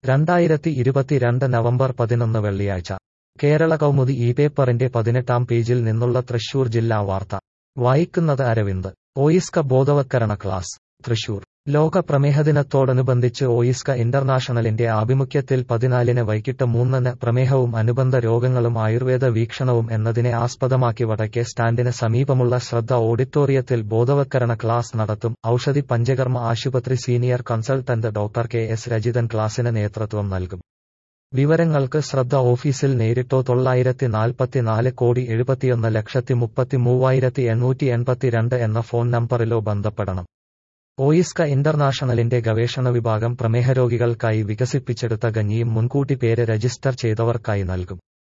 രണ്ടായിരത്തി ഇരുപത്തിരണ്ട് നവംബർ പതിനൊന്ന് വെള്ളിയാഴ്ച കേരള കൗമുദി ഈ പേപ്പറിന്റെ പതിനെട്ടാം പേജിൽ നിന്നുള്ള തൃശൂർ ജില്ലാ വാർത്ത വായിക്കുന്നത് അരവിന്ദ് ഓയിസ്ക ബോധവത്കരണ ക്ലാസ് തൃശൂർ ലോക പ്രമേഹദിനത്തോടനുബന്ധിച്ച് ഓയിസ്ക ഇന്റർനാഷണലിന്റെ ആഭിമുഖ്യത്തിൽ പതിനാലിന് വൈകിട്ട് മൂന്നിന് പ്രമേഹവും അനുബന്ധ രോഗങ്ങളും ആയുർവേദ വീക്ഷണവും എന്നതിനെ ആസ്പദമാക്കി വടക്കേ സ്റ്റാൻഡിന് സമീപമുള്ള ശ്രദ്ധ ഓഡിറ്റോറിയത്തിൽ ബോധവത്കരണ ക്ലാസ് നടത്തും ഔഷധി പഞ്ചകർമ്മ ആശുപത്രി senior consultant doctor K S Rajithan ക്ലാസിന് നേതൃത്വം നൽകും വിവരങ്ങൾക്ക് ശ്രദ്ധ ഓഫീസിൽ നേരിട്ടോ തൊള്ളായിരത്തി നാൽപ്പത്തിനാല് കോടി എഴുപത്തിയൊന്ന് ലക്ഷത്തി മുപ്പത്തി മൂവായിരത്തി എണ്ണൂറ്റി എൺപത്തിരണ്ട് എന്ന ഫോൺ നമ്പറിലോ ബന്ധപ്പെടണം ഓയിസ്ക ഇന്റർനാഷണലിന്റെ ഗവേഷണ വിഭാഗം പ്രമേഹരോഗികൾക്കായി വികസിപ്പിച്ചെടുത്ത കഞ്ഞിയും മുൻകൂട്ടി പേര് രജിസ്റ്റർ ചെയ്തവർക്കായി നൽകും